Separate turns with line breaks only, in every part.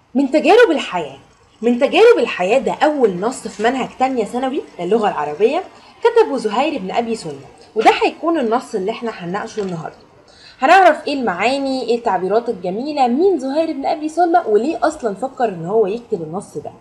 من تجارب الحياة من تجارب الحياة ده أول نص في منهج تانية ثانوي للغة العربية كتبه زهير بن أبي سلمى وده هيكون النص اللي احنا هنناقشه النهاردة هنعرف ايه المعاني ايه التعبيرات الجميلة مين زهير بن أبي سلمى وليه أصلا فكر ان هو يكتب النص ده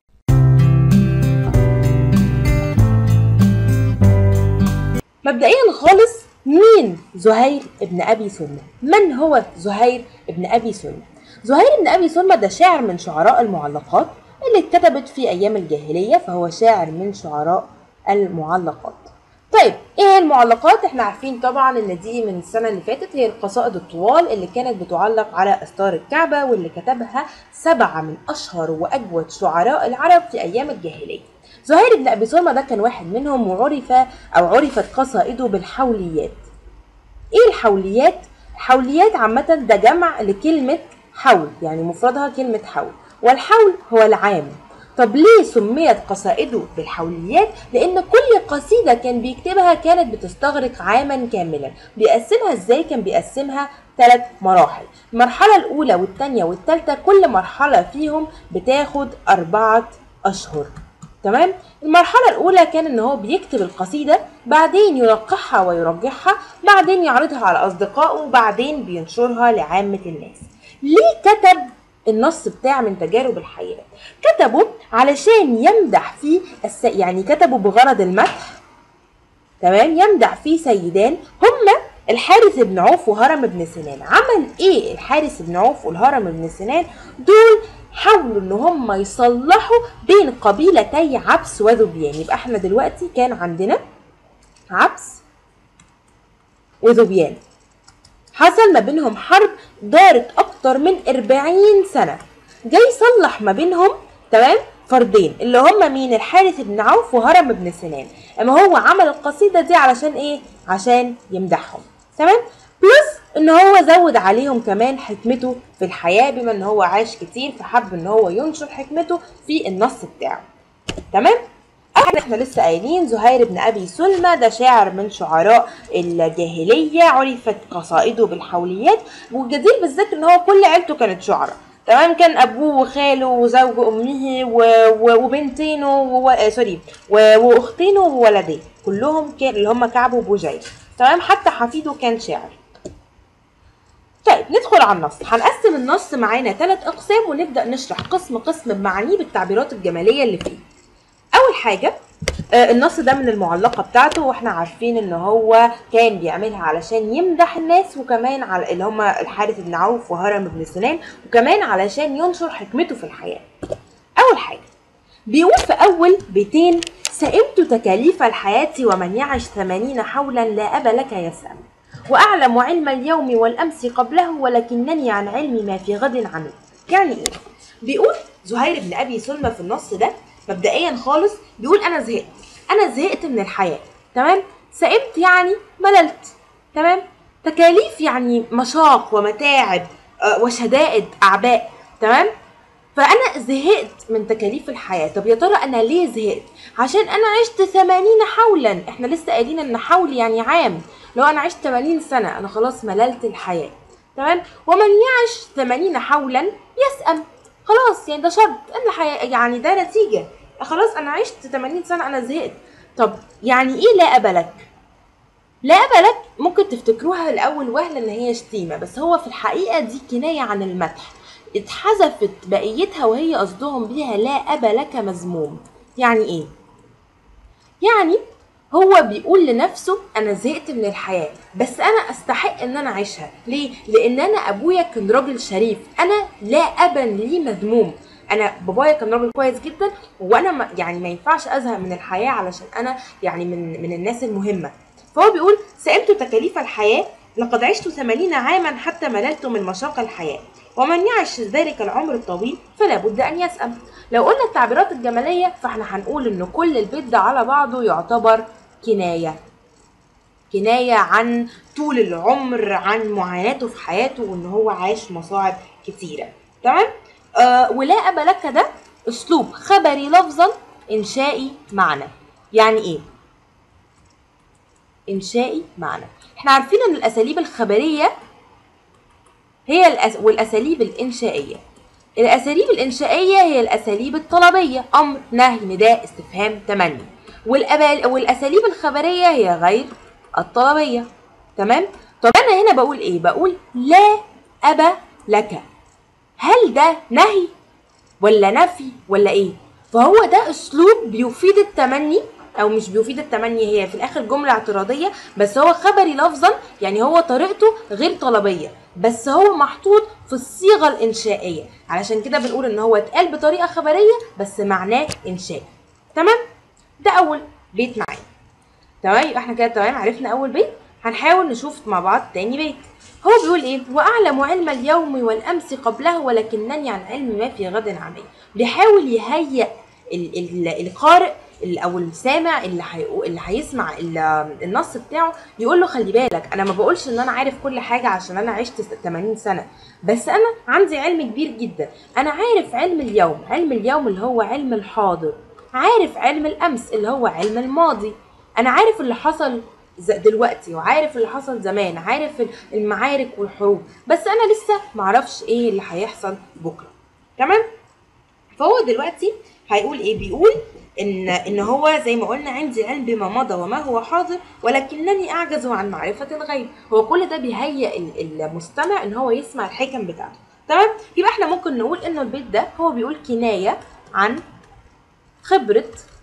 مبدئيا خالص مين زهير بن أبي سلمى من هو زهير بن أبي سلمى زهير بن أبي سلمى ده شاعر من شعراء المعلقات اللي اتكتبت في أيام الجاهلية فهو شاعر من شعراء المعلقات طيب ايه هي المعلقات احنا عارفين طبعا ان دي من السنه اللي فاتت هي القصائد الطوال اللي كانت بتعلق على استار الكعبه واللي كتبها سبعه من اشهر واجود شعراء العرب في ايام الجاهليه زهير بن ابي سلمى ده كان واحد منهم وعرف او عرفت قصائده بالحوليات ايه الحوليات الحوليات عامه ده جمع لكلمه حول يعني مفردها كلمه حول والحول هو العام طب ليه سميت قصائده بالحوليات؟ لأن كل قصيدة كان بيكتبها كانت بتستغرق عاما كاملا بيقسمها ازاي؟ كان بيقسمها ثلاث مراحل المرحلة الأولى والثانية والثالثة كل مرحلة فيهم بتاخد أربعة أشهر تمام المرحلة الأولى كان إن هو بيكتب القصيدة بعدين ينقحها ويرجحها بعدين يعرضها على أصدقائه وبعدين بينشرها لعامة الناس ليه كتب النص بتاع من تجارب الحياة كتبه علشان يمدح فيه الس... يعني كتبه بغرض المدح تمام يمدح فيه سيدان هما الحارث بن عوف وهرم بن سنان عمل ايه الحارث بن عوف والهرم بن سنان دول حاولوا ان هم يصلحوا بين قبيلتي عبس وذبيان يبقى احنا دلوقتي كان عندنا عبس وذبيان حصل ما بينهم حرب دارت اكتر من 40 سنه جاي يصلح ما بينهم تمام فردين اللي هم مين الحارث بن عوف وهرم بن سنان اما هو عمل القصيده دي علشان ايه عشان يمدحهم تمام بلس ان هو زود عليهم كمان حكمته في الحياه بما ان هو عاش كتير فحب ان هو ينشر حكمته في النص بتاعه تمام احنا لسه قايلين زهير بن ابي سلمى ده شاعر من شعراء الجاهليه عرفت قصائده بالحوليات والجدير بالذكر ان هو كل عيلته كانت شعراء تمام كان ابوه وخاله وزوج امه و... و... وبنتينه و... آه سوري و... واختينه وولديه كلهم كان اللي هم كعب وبوجيل تمام حتى حفيده كان شاعر طيب ندخل على النص هنقسم النص معانا ثلاث اقسام ونبدا نشرح قسم قسم بمعانيه بالتعبيرات الجماليه اللي فيه اول حاجه آه النص ده من المعلقه بتاعته واحنا عارفين ان هو كان بيعملها علشان يمدح الناس وكمان على اللي هم الحارث بن عوف وهرم بن سنان وكمان علشان ينشر حكمته في الحياه اول حاجه بيقول في اول بيتين سئمت تكاليف الحياه ومن يعش ثمانين حولا لا اب لك يسأم واعلم علم اليوم والامس قبله ولكنني عن علم ما في غد عميق يعني ايه بيقول زهير بن ابي سلمى في النص ده مبدئيا خالص بيقول انا زهقت انا زهقت من الحياه تمام سئمت يعني مللت تمام تكاليف يعني مشاق ومتاعب آه وشدائد اعباء تمام فانا زهقت من تكاليف الحياه طب يا ترى انا ليه زهقت عشان انا عشت 80 حولا احنا لسه قايلين ان حول يعني عام لو انا عشت 80 سنه انا خلاص مللت الحياه تمام ومن يعش 80 حولا يسأم خلاص يعني ده شرط ان الحياه يعني ده نتيجه خلاص انا عشت 80 سنه انا زهقت طب يعني ايه لا ابلك لا ابلك ممكن تفتكروها الاول وهله ان هي شتيمه بس هو في الحقيقه دي كنايه عن المدح اتحذفت بقيتها وهي قصدهم بيها لا ابا لك مذموم يعني ايه يعني هو بيقول لنفسه انا زهقت من الحياه بس انا استحق ان انا اعيشها ليه لان انا ابويا كان راجل شريف انا لا ابا لي مذموم انا بابايا كان راجل كويس جدا وانا ما يعني ما ينفعش ازهق من الحياه علشان انا يعني من من الناس المهمه فهو بيقول سئمت تكاليف الحياه لقد عشت ثمانين عاما حتى مللت من مشاق الحياه ومن يعش ذلك العمر الطويل فلا بد ان يسأم لو قلنا التعبيرات الجماليه فاحنا هنقول ان كل البيت ده على بعضه يعتبر كنايه كنايه عن طول العمر عن معاناته في حياته وان هو عاش مصاعب كتيره تمام آه ولا أبا لك ده أسلوب خبري لفظا إنشائي معنى يعني إيه؟ إنشائي معنى إحنا عارفين إن الأساليب الخبرية هي الأس... والأساليب الإنشائية الاساليب الانشائيه هي الاساليب الطلبيه امر نهي نداء استفهام تمني والأبال والاساليب الخبريه هي غير الطلبيه تمام طب انا هنا بقول ايه بقول لا ابا لك هل ده نهي ولا نفي ولا ايه فهو ده اسلوب بيفيد التمني او مش بيفيد التمني هي في الاخر جمله اعتراضيه بس هو خبري لفظا يعني هو طريقته غير طلبيه بس هو محطوط في الصيغه الانشائيه علشان كده بنقول ان هو اتقال بطريقه خبريه بس معناه انشائي تمام ده اول بيت معايا تمام يبقى احنا كده تمام عرفنا اول بيت هنحاول نشوف مع بعض تاني بيت هو بيقول ايه واعلم علم اليوم والامس قبله ولكنني عن علم ما في غد عمي بيحاول يهيئ ال- ال- القارئ ال- او السامع اللي هيقو- اللي هيسمع ال- النص بتاعه يقول له خلي بالك انا ما بقولش ان انا عارف كل حاجه عشان انا عشت 80 سنه بس انا عندي علم كبير جدا انا عارف علم اليوم علم اليوم اللي هو علم الحاضر عارف علم الامس اللي هو علم الماضي انا عارف اللي حصل ز- دلوقتي وعارف اللي حصل زمان عارف ال- المعارك والحروب بس انا لسه معرفش ايه اللي هيحصل بكره تمام فهو دلوقتي هيقول ايه بيقول ان ان هو زي ما قلنا عندي علم بما مضى وما هو حاضر ولكنني اعجز عن معرفه الغيب هو كل ده بيهيئ ال- المستمع ان هو يسمع الحكم بتاعته تمام يبقى احنا ممكن نقول انه البيت ده هو بيقول كنايه عن خبره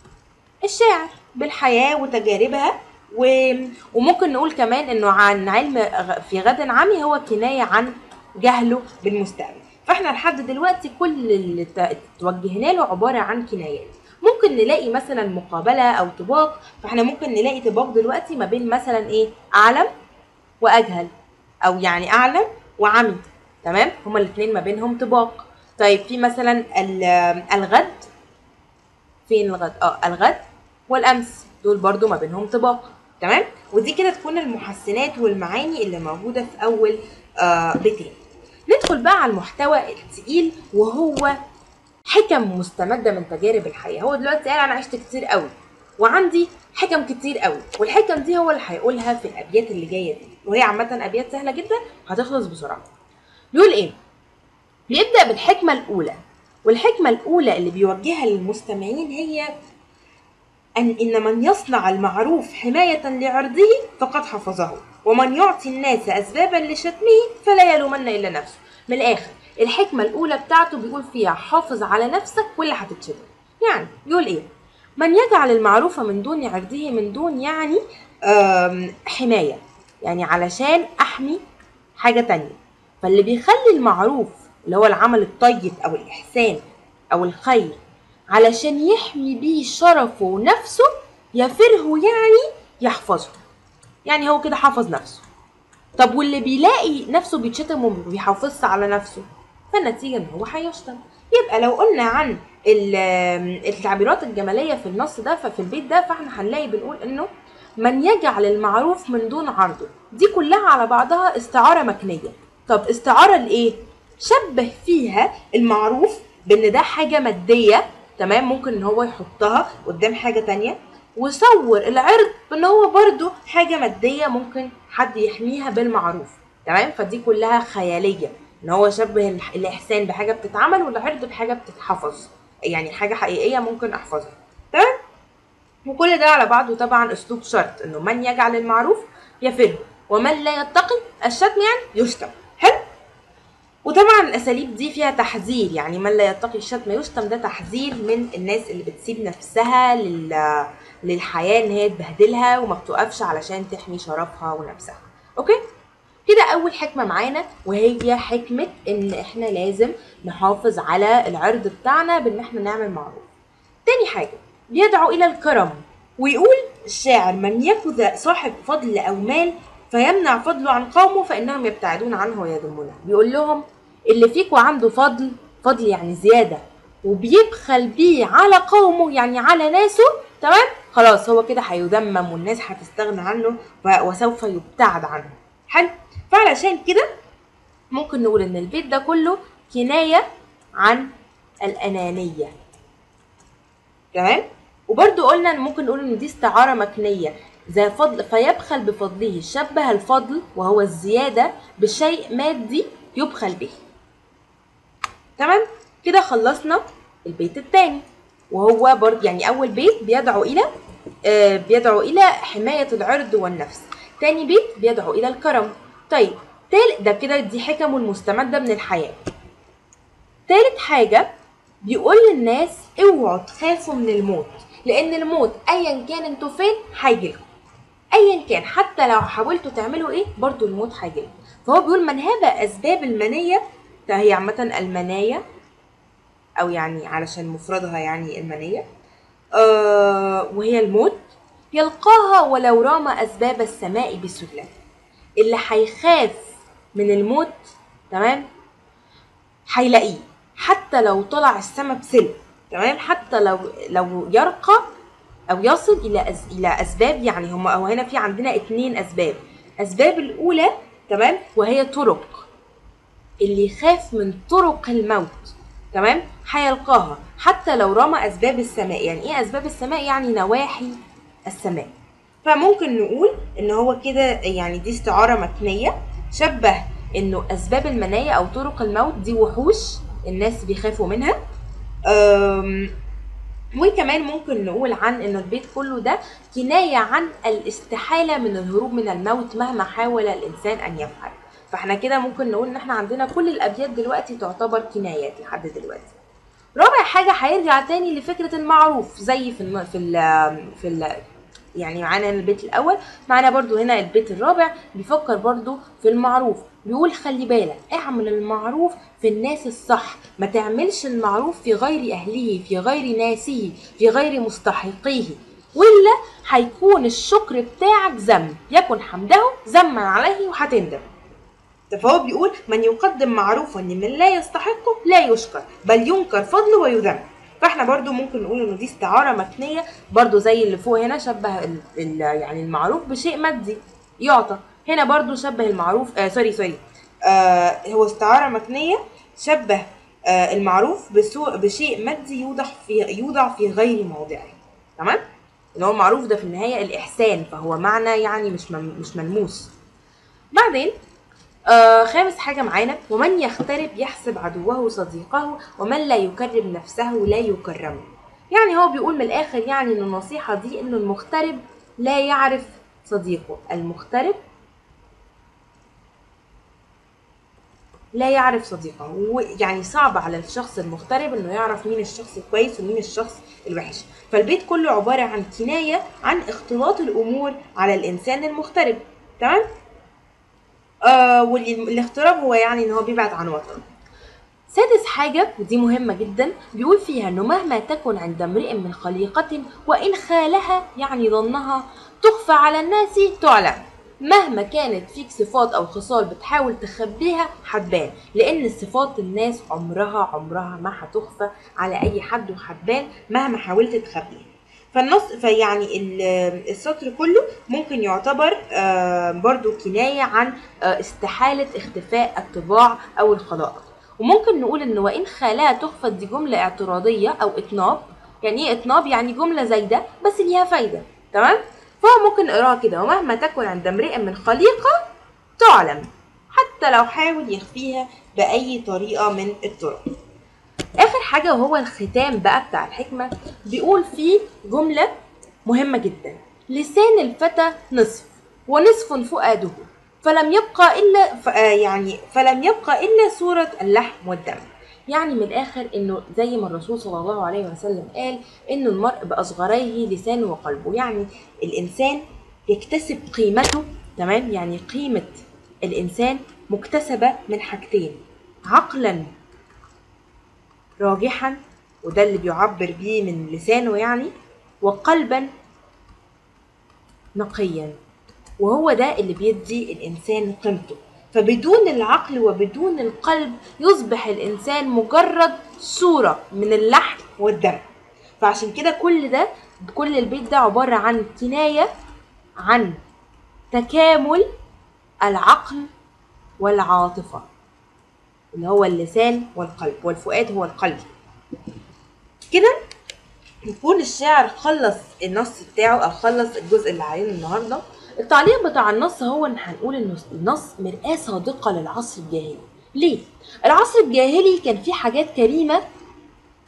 الشاعر بالحياه وتجاربها و... وممكن نقول كمان انه عن علم غ- في غد عمي هو كنايه عن جهله بالمستقبل فاحنا لحد دلوقتي كل اللي ت- توجهنا له عباره عن كنايات ممكن نلاقي مثلا مقابله او طباق فاحنا ممكن نلاقي طباق دلوقتي ما بين مثلا ايه اعلم واجهل او يعني اعلم وعمي تمام هما الاثنين ما بينهم طباق طيب في مثلا ال- الغد فين الغد اه الغد والامس دول برضو ما بينهم طباق تمام ودي كده تكون المحسنات والمعاني اللي موجوده في اول آه بيتين ندخل بقى على المحتوى التقيل وهو حكم مستمده من تجارب الحياه هو دلوقتي قال انا عشت كتير قوي وعندي حكم كتير قوي والحكم دي هو اللي هيقولها في الابيات اللي جايه دي وهي عامه ابيات سهله جدا هتخلص بسرعه بيقول ايه بيبدا بالحكمه الاولى والحكمه الاولى اللي بيوجهها للمستمعين هي أن إن من يصنع المعروف حماية لعرضه فقد حفظه ومن يعطي الناس أسبابا لشتمه فلا يلومن إلا نفسه من الآخر الحكمة الأولى بتاعته بيقول فيها حافظ على نفسك ولا هتتشتم يعني يقول إيه من يجعل المعروف من دون عرضه من دون يعني آم، حماية يعني علشان أحمي حاجة تانية فاللي بيخلي المعروف اللي هو العمل الطيب أو الإحسان أو الخير علشان يحمي بيه شرفه ونفسه يفره يعني يحفظه يعني هو كده حافظ نفسه طب واللي بيلاقي نفسه بيتشتم وما بيحافظش على نفسه فالنتيجة ان هو هيشتم يبقى لو قلنا عن ال- التعبيرات الجمالية في النص ده ففي البيت ده فاحنا هنلاقي بنقول انه من يجعل المعروف من دون عرضه دي كلها على بعضها استعارة مكنية طب استعارة لإيه؟ شبه فيها المعروف بان ده حاجة مادية تمام ممكن ان هو يحطها قدام حاجة تانية وصور العرض بان هو برضو حاجة مادية ممكن حد يحميها بالمعروف تمام فدي كلها خيالية ان هو شبه الح- الاحسان بحاجة بتتعمل والعرض بحاجة بتتحفظ يعني حاجة حقيقية ممكن احفظها تمام وكل ده على بعضه طبعا اسلوب شرط انه من يجعل المعروف يفره ومن لا يتقي الشتم يعني يشتم حلو وطبعا الاساليب دي فيها تحذير يعني من لا يتقي الشتم يشتم ده تحذير من الناس اللي بتسيب نفسها لل... للحياه ان هي تبهدلها وما بتقفش علشان تحمي شرفها ونفسها اوكي كده اول حكمه معانا وهي حكمه ان احنا لازم نحافظ على العرض بتاعنا بان احنا نعمل معروف تاني حاجه بيدعو الى الكرم ويقول الشاعر من يكن صاحب فضل او مال فيمنع فضله عن قومه فانهم يبتعدون عنه ويذمونه بيقول لهم اللي فيكوا عنده فضل فضل يعني زياده وبيبخل بيه على قومه يعني على ناسه تمام خلاص هو كده هيذمم والناس هتستغنى عنه و- وسوف يبتعد عنه حلو فعلشان كده ممكن نقول ان البيت ده كله كنايه عن الانانيه تمام وبرضو قلنا ان ممكن نقول ان دي استعاره مكنيه زي فضل فيبخل بفضله شبه الفضل وهو الزياده بشيء مادي يبخل به تمام كده خلصنا البيت الثاني وهو برضه يعني اول بيت بيدعو الى آه بيدعو الى حمايه العرض والنفس تاني بيت بيدعو الى الكرم طيب تالت ده كده دي حكم المستمده من الحياه تالت حاجه بيقول للناس اوعوا تخافوا من الموت لان الموت ايا كان انتوا فين هيجيلكم ايا كان حتى لو حاولتوا تعملوا ايه برضو الموت هيجيلكم فهو بيقول من هذا اسباب المنيه هي عامه المنايا او يعني علشان مفردها يعني المنيه آه وهي الموت يلقاها ولو رام اسباب السماء بسهوله اللي هيخاف من الموت تمام هيلاقيه حتى لو طلع السما بسلم تمام حتى لو لو يرقى او يصل الى أز... الى اسباب يعني هم او هنا في عندنا اتنين اسباب اسباب الاولى تمام وهي طرق اللي يخاف من طرق الموت تمام هيلقاها حتى لو رمى اسباب السماء يعني ايه اسباب السماء يعني نواحي السماء فممكن نقول ان هو كده يعني دي استعاره مكنيه شبه انه اسباب المنايا او طرق الموت دي وحوش الناس بيخافوا منها أم وكمان ممكن نقول عن ان البيت كله ده كنايه عن الاستحاله من الهروب من الموت مهما حاول الانسان ان يفعل فاحنا كده ممكن نقول ان احنا عندنا كل الابيات دلوقتي تعتبر كنايات لحد دلوقتي رابع حاجه هيرجع تاني لفكره المعروف زي في الم... في ال... في ال... يعني معانا البيت الاول معانا برضو هنا البيت الرابع بيفكر برضو في المعروف بيقول خلي بالك اعمل المعروف في الناس الصح ما تعملش المعروف في غير اهله في غير ناسه في غير مستحقيه ولا هيكون الشكر بتاعك ذم يكن حمده ذما عليه وهتندم فهو بيقول من يقدم معروفا لمن لا يستحقه لا يشكر بل ينكر فضله ويذم فاحنا برضو ممكن نقول انه دي استعاره مكنيه برضو زي اللي فوق هنا شبه ال ال يعني المعروف بشيء مادي يعطى هنا برضو شبه المعروف آه سوري سوري آه هو استعاره مكنيه شبه آه المعروف بسوء بشيء مادي يوضع في يوضع في غير موضعه تمام اللي هو المعروف ده في النهايه الاحسان فهو معنى يعني مش مش ملموس بعدين آه خامس حاجة معانا ومن يخترب يحسب عدوه صديقه ومن لا يكرم نفسه لا يكرمه يعني هو بيقول من الآخر يعني إن النصيحة دي إنه المغترب لا يعرف صديقه المغترب لا يعرف صديقه يعني صعب على الشخص المغترب انه يعرف مين الشخص الكويس ومين الشخص الوحش فالبيت كله عبارة عن كناية عن اختلاط الأمور على الإنسان المغترب تمام آه والاغتراب هو يعني ان هو بيبعد عن وطنه سادس حاجة ودي مهمة جدا بيقول فيها انه مهما تكن عند امرئ من خليقة وان خالها يعني ظنها تخفى على الناس تعلم مهما كانت فيك صفات او خصال بتحاول تخبيها هتبان لان صفات الناس عمرها عمرها ما هتخفى على اي حد وهتبان مهما حاولت تخبيها فالنص فيعني السطر كله ممكن يعتبر برضو كناية عن استحالة اختفاء الطباع أو الخلائق وممكن نقول إن وإن خلاها تخفت دي جملة اعتراضية أو إطناب يعني إيه إطناب يعني جملة زايدة بس ليها فايدة تمام فهو ممكن نقراها كده ومهما تكن عند امرئ من خليقة تعلم حتى لو حاول يخفيها بأي طريقة من الطرق اخر حاجه وهو الختام بقى بتاع الحكمه بيقول فيه جمله مهمه جدا لسان الفتى نصف ونصف فؤاده فلم يبقى الا ف... يعني فلم يبقى الا صوره اللحم والدم يعني من الاخر انه زي ما الرسول صلى الله عليه وسلم قال انه المرء باصغريه لسانه وقلبه يعني الانسان يكتسب قيمته تمام يعني قيمه الانسان مكتسبه من حاجتين عقلا راجحا وده اللي بيعبر بيه من لسانه يعني وقلبا نقيا وهو ده اللي بيدي الإنسان قيمته فبدون العقل وبدون القلب يصبح الإنسان مجرد صورة من اللحم والدم فعشان كده كل ده كل البيت ده عبارة عن كناية عن تكامل العقل والعاطفة اللي هو اللسان والقلب والفؤاد هو القلب كده يكون الشاعر خلص النص بتاعه او خلص الجزء اللي علينا النهارده التعليق بتاع النص هو ان هنقول ان النص مرآة صادقة للعصر الجاهلي ليه؟ العصر الجاهلي كان فيه حاجات كريمة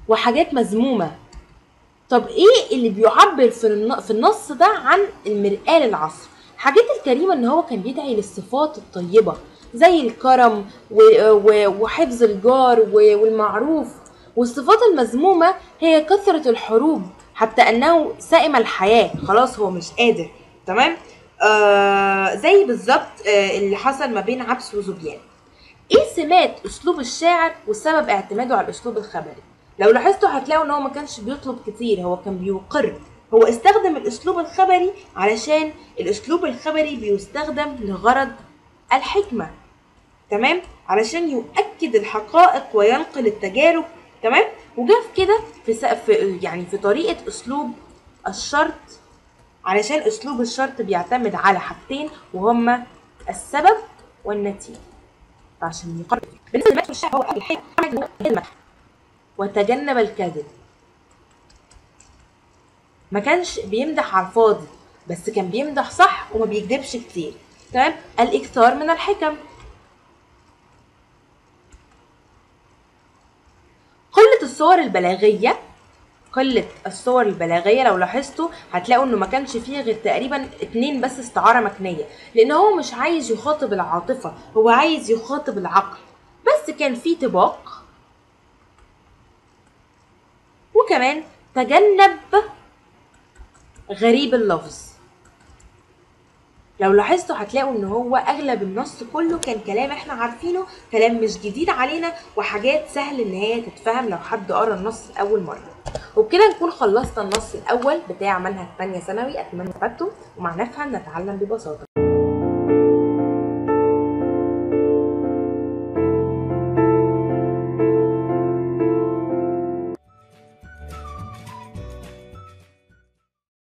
وحاجات مذمومة طب ايه اللي بيعبر في الن- في النص ده عن المرآة للعصر الحاجات الكريمة ان هو كان بيدعي للصفات الطيبة زي الكرم و- و- وحفظ الجار و- والمعروف والصفات المذمومة هي كثرة الحروب حتى انه سائم الحياة خلاص هو مش قادر تمام آه زي بالظبط آه اللي حصل ما بين عبس وزبيان ايه سمات اسلوب الشاعر وسبب اعتماده على الاسلوب الخبري لو لاحظتوا هتلاقوا ان هو ما كانش بيطلب كتير هو كان بيقر هو استخدم الاسلوب الخبري علشان الاسلوب الخبري بيستخدم لغرض الحكمة تمام علشان يؤكد الحقائق وينقل التجارب تمام وجا في كده في, س- في يعني في طريقة اسلوب الشرط علشان اسلوب الشرط بيعتمد على حاجتين وهما السبب والنتيجة فعشان يقرر بالنسبه لمدح الشعر هو اول حاجه عمل هو المدح وتجنب الكذب ما كانش بيمدح على الفاضي بس كان بيمدح صح وما بيكذبش كتير تمام الاكثار من الحكم قلة الصور البلاغية قلة الصور البلاغية لو لاحظتوا هتلاقوا انه ما كانش فيه غير تقريبا اتنين بس استعارة مكنية لان هو مش عايز يخاطب العاطفة هو عايز يخاطب العقل بس كان فيه طباق وكمان تجنب غريب اللفظ لو لاحظتوا هتلاقوا ان هو اغلب النص كله كان كلام احنا عارفينه كلام مش جديد علينا وحاجات سهل ان هي تتفهم لو حد قرا النص لاول مره وبكده نكون خلصنا النص الاول بتاع منهج تانية ثانوي اتمنى فاتوا ومع نفهم نتعلم ببساطه